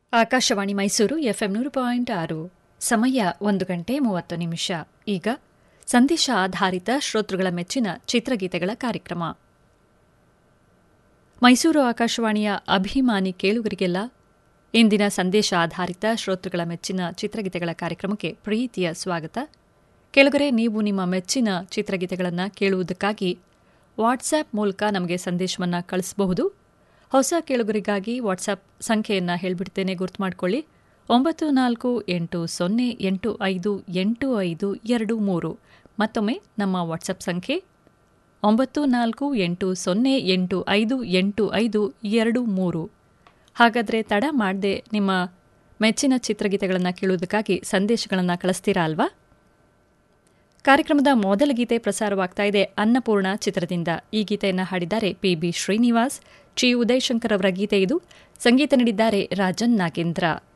Akashvani Mysuru FM ನೂರು point ಆರು ಸಮಯ ಒಂದು ಗಂಟೆ ಮೂವತ್ತು ನಿಮಿಷ ಈಗ ಸಂದೇಶ ಆಧಾರಿತ ಶ್ರೋತೃಗಳ ಮೆಚ್ಚಿನ ಚಿತ್ರಗೀತೆಗಳ ಕಾರ್ಯಕ್ರಮ ಮೈಸೂರು ಆಕಾಶವಾಣಿಯ ಅಭಿಮಾನಿ ಕೇಳುಗರಿಗೆಲ್ಲ ಇಂದಿನ ಸಂದೇಶ ಆಧಾರಿತ ಶ್ರೋತೃಗಳ ಮೆಚ್ಚಿನ ಚಿತ್ರಗೀತೆಗಳ ಕಾರ್ಯಕ್ರಮಕ್ಕೆ ಪ್ರೀತಿಯ ಸ್ವಾಗತ ಕೇಳುಗರೆ ನೀವು ನಿಮ್ಮ ಮೆಚ್ಚಿನ ಚಿತ್ರಗೀತೆಗಳನ್ನು ಕೇಳುವುದಕ್ಕಾಗಿ ವಾಟ್ಸ್ಆ್ಯಪ್ ಮೂಲಕ ನಮಗೆ ಸಂದೇಶವನ್ನು ಕಳಿಸಬಹುದು ಹೊಸ ಕೇಳುಗರಿಗಾಗಿ ವಾಟ್ಸ್ಆ್ಯಪ್ ಸಂಖ್ಯೆಯನ್ನು ಹೇಳಿಬಿಡ್ತೇನೆ ಗುರ್ತು ಮಾಡಿಕೊಳ್ಳಿ ಒಂಬತ್ತು ನಾಲ್ಕು ಎಂಟು ಸೊನ್ನೆ ಎಂಟು ಐದು ಎಂಟು ಐದು ಎರಡು ಮೂರು ಮತ್ತೊಮ್ಮೆ ನಮ್ಮ ವಾಟ್ಸಪ್ ಸಂಖ್ಯೆ ಒಂಬತ್ತು ನಾಲ್ಕು ಎಂಟು ಸೊನ್ನೆ ಎಂಟು ಐದು ಎಂಟು ಐದು ಎರಡು ಮೂರು ಹಾಗಾದರೆ ತಡ ಮಾಡದೆ ನಿಮ್ಮ ಮೆಚ್ಚಿನ ಚಿತ್ರಗೀತೆಗಳನ್ನು ಕೇಳುವುದಕ್ಕಾಗಿ ಸಂದೇಶಗಳನ್ನು ಕಳಿಸ್ತೀರಾ ಅಲ್ವಾ ಕಾರ್ಯಕ್ರಮದ ಮೊದಲ ಗೀತೆ ಪ್ರಸಾರವಾಗ್ತಾ ಇದೆ ಅನ್ನಪೂರ್ಣ ಚಿತ್ರದಿಂದ ಈ ಗೀತೆಯನ್ನು ಹಾಡಿದ್ದಾರೆ ಪಿ ಬಿ ಶ್ರೀನಿವಾಸ್ ಚಿ ಉದಯಶಂಕರ್ ಅವರ ಗೀತೆ ಇದು ಸಂಗೀತ ನೀಡಿದ್ದಾರೆ ರಾಜನ್ ನಾಗೇಂದ್ರ